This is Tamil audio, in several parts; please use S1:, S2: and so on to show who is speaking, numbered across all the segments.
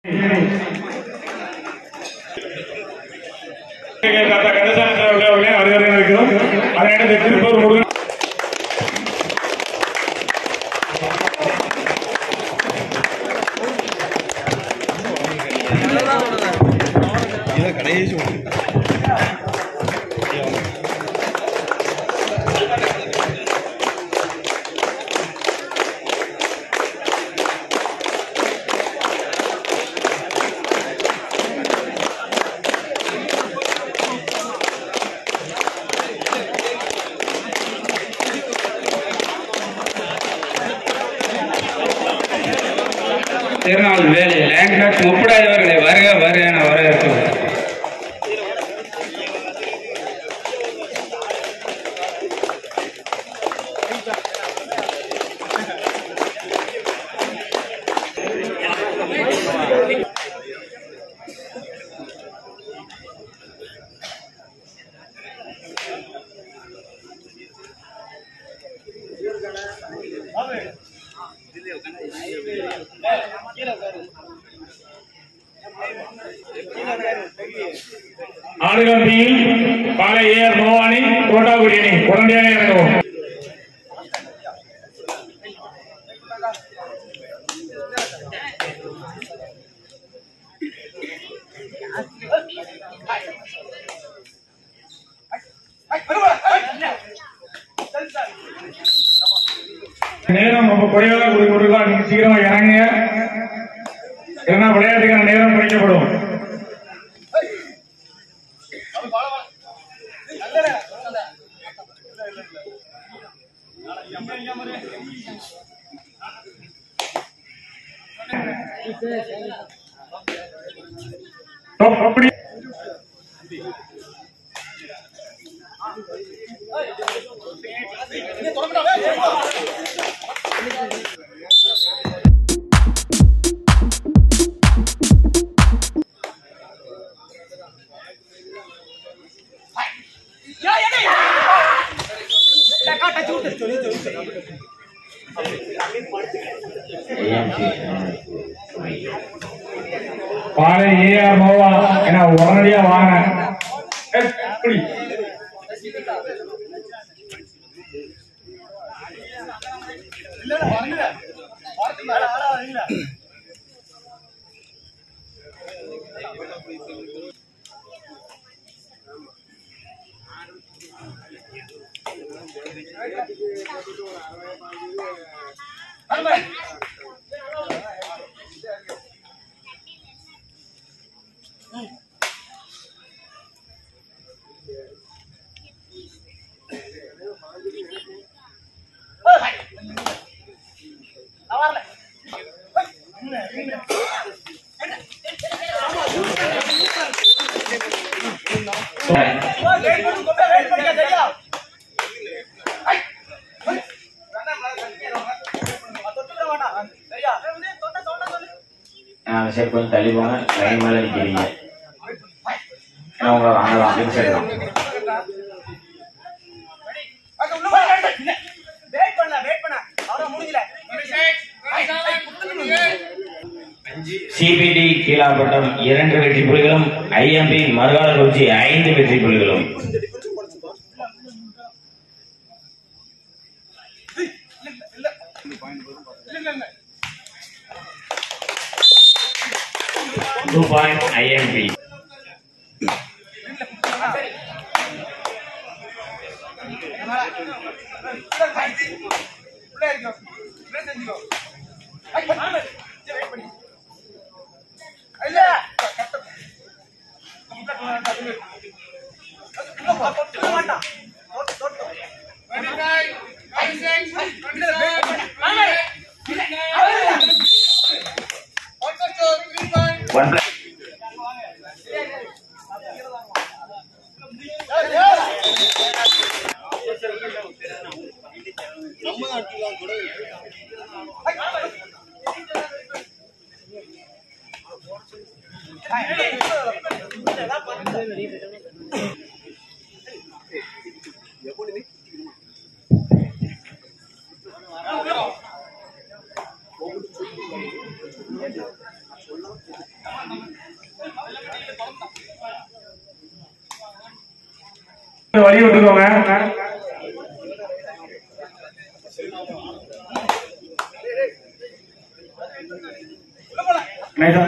S1: தாத்தா கந்தசாமி சார் அவர்களே வருகிறேன் இருக்கிறோம் அதனையடுத்து திருப்பூர் முருகன்
S2: திருநாள்வேலி லேண்ட்லாக் முப்படாதவர்களை வருக வருக என வரவேற்கிறோம்
S1: ஆடுகளத்தில் பாலை ஏஆர் பவானி கோட்டாக்குடி அணி உடனடியாக இறங்கவும் நேரம் ரொம்ப குறைவாக கொடுக்கப்பட்டிருக்கோம் நீங்க சீக்கிரமா இறங்குங்க இல்லைன்னா விளையாட்டுக்கான நேரம் குறைக்கப்படும் அப்~ அப்படி பாலை ஏஆர் மோவா என உடனடியா வாங்க ஏய், இப்படி.
S2: அந்த சைடு கொஞ்சம் தள்ளி போங்க லைன் மேல நிக்கிறீங்க ஏன்னா உங்களை வாங்கலாம் இந்த சைடு தான் சிபிடி கீழாப்பட்டம் இரண்டு வெற்றி புள்ளிகளும் ஐஎம்பி மறுகாலக்குறிச்சி ஐந்து வெற்றி புள்ளிகளும் two point IMP one plus
S1: வழி விட்டுக்கோங்க நைட்டா.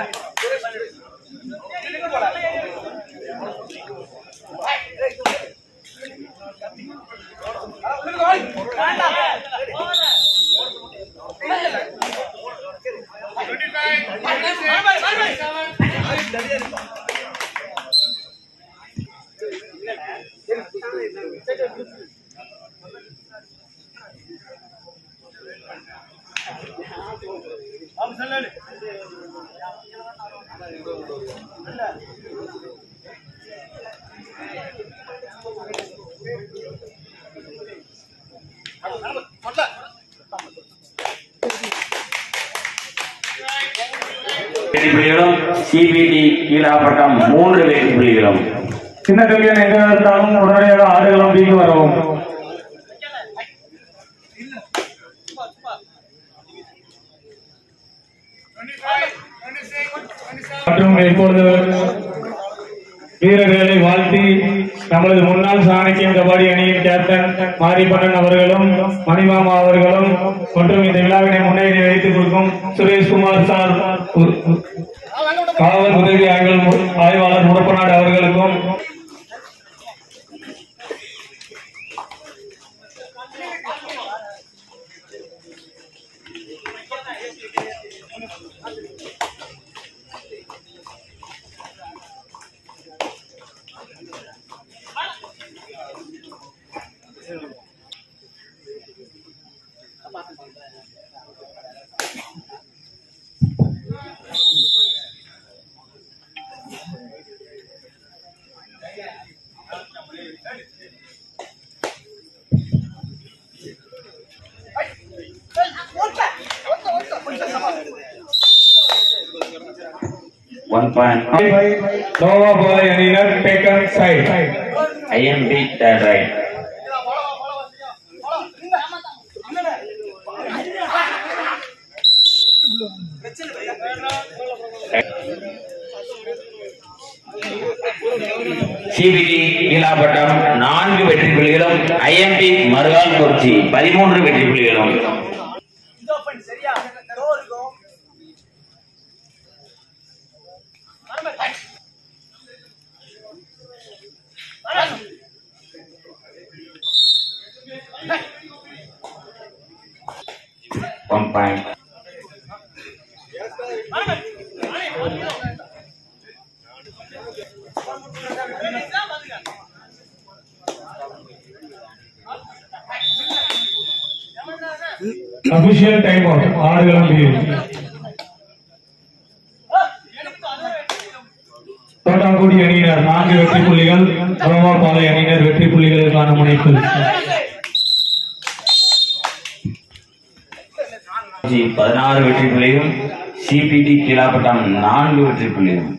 S2: வெற்றி புள்ளிகளும் சிபிடி கீழாப்பட்டம் மூன்று வெற்றி புள்ளிகளும்
S1: சின்ன தம்பியான எங்க இருந்தாலும் உடனடியாக ஆடுகளம் வீங்க வரவும் மற்றும் இப்பொழுது வீரர்களை வாழ்த்தி நமது முன்னாள் சாணக்கியம் கபாடி அணியின் கேப்டன் மாரிப்பண்ணன் அவர்களும் மணிமாமா அவர்களும் மற்றும் இந்த விழாவினை முன்னேறி வைத்துக் கொடுக்கும் சுரேஷ்குமார் சார் உ- உ- காவல் உதவி ஆய்வல் மு- ஆய்வாளர் முடப்பநாடு அவர்களுக்கும்
S2: ஒன் பாயிண்ட்
S1: நோவா பாலை அணியினர் taken side
S2: IMP third raid சிபிடி கீழாப்பட்டம் நான்கு வெற்றி புள்ளிகளும் ஐஎம்பி மருகால் குறிச்சி பதிமூன்று வெற்றி புள்ளிகளும் one point
S1: official time out ஆடுகளம் வீர் தோட்டாங்குடி அணியினர் நான்கு வெற்றி புள்ளிகள் நோவா பாலை அணியினர் வெற்றி புள்ளிகளுக்கான முனைப்பு
S2: பதினாறு வெற்றி புள்ளியும் சிபிடி கீழாப்பட்டம் நான்கு வெற்றி புள்ளியும்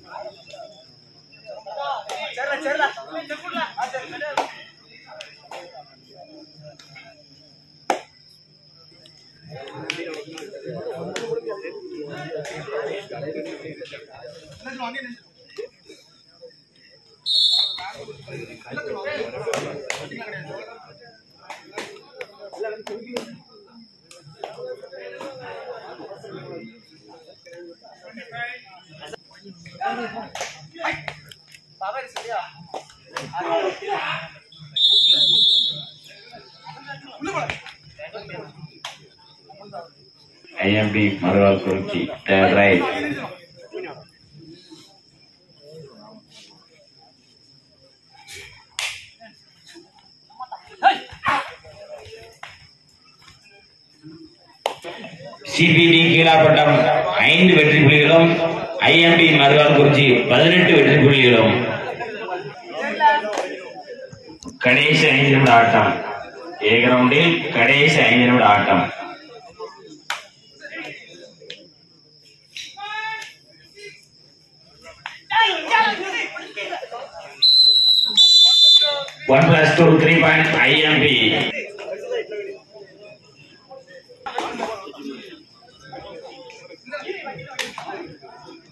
S2: IMP Marugalkurichi third raid சிபிடி கீழாப்பட்டம் ஐந்து வெற்றி புள்ளிகளும் ஐஎம்பி மறுவாள் குறிச்சி பதினெட்டு வெற்றி புள்ளிகளும் கடைசி ஐந்து நிமிட ஆட்டம் ஏ கிரவுண்டில் கடைசி ஐந்து நிமிட ஆட்டம் One plus two, three point IMP.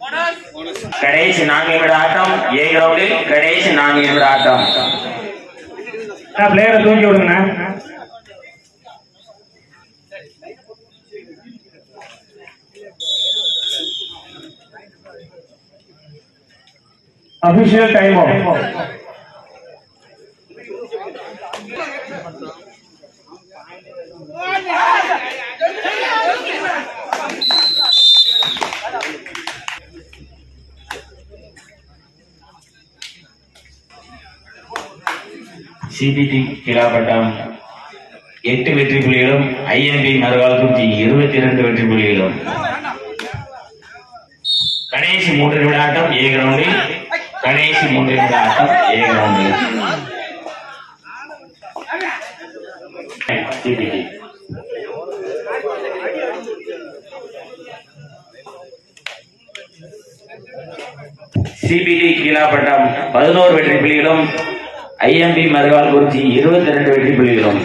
S2: கடைசி நான்கு நிமிட ஆட்டம் ஏ கிரவுண்டில் கடைசி நான்கு நிமிட ஆட்டம்
S1: பிளேயரை தூக்கி விடுங்கண்ணா அபிஷியல் டைம்
S2: சிபிடி கிலாபட்டம் எட்டு வெற்றி புள்ளிகளும் ஐஎம்பி மறுவாழ்குச்சி இருபத்தி இரண்டு வெற்றி புள்ளிகளும் கடைசி மூன்று நிமிட ஆட்டம் ஏ கிரவுண்டில் கடைசி மூன்று நிமிட ஆட்டம் ஏ கிரவுண்டில் சிபிடி சிபிடி கீழாப்பட்டம் பதினோரு வெற்றி புள்ளிகளும் ஐஎம்பி மறுவால் குறிச்சி இருபத்தி ரெண்டு வெற்றி புள்ளிகளும்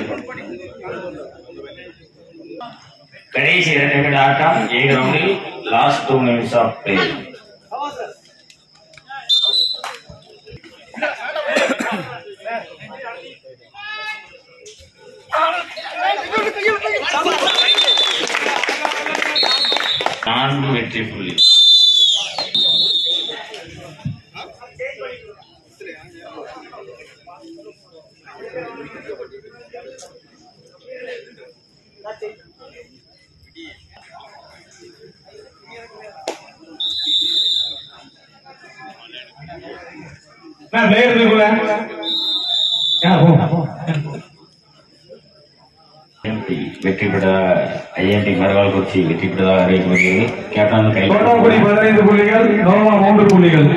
S2: கடைசி இரண்டு நிமிட ஆட்டம் ஏ கிரவுண்டில் last two minutes of play நான்கு வெற்றி புள்ளி
S1: பிளேயர் இருக்குல்ல
S2: ஐஎம்பி வெற்றி பெற்றதாக ஐஎம்பி மறுவால் குறிச்சி வெற்றி பெற்றதாக அறிவிக்கப்படுகிறது கேப்டன் கை
S1: தோட்டாக்குடி பதினைந்து புள்ளிகள் நோவா மூன்று புள்ளிகள்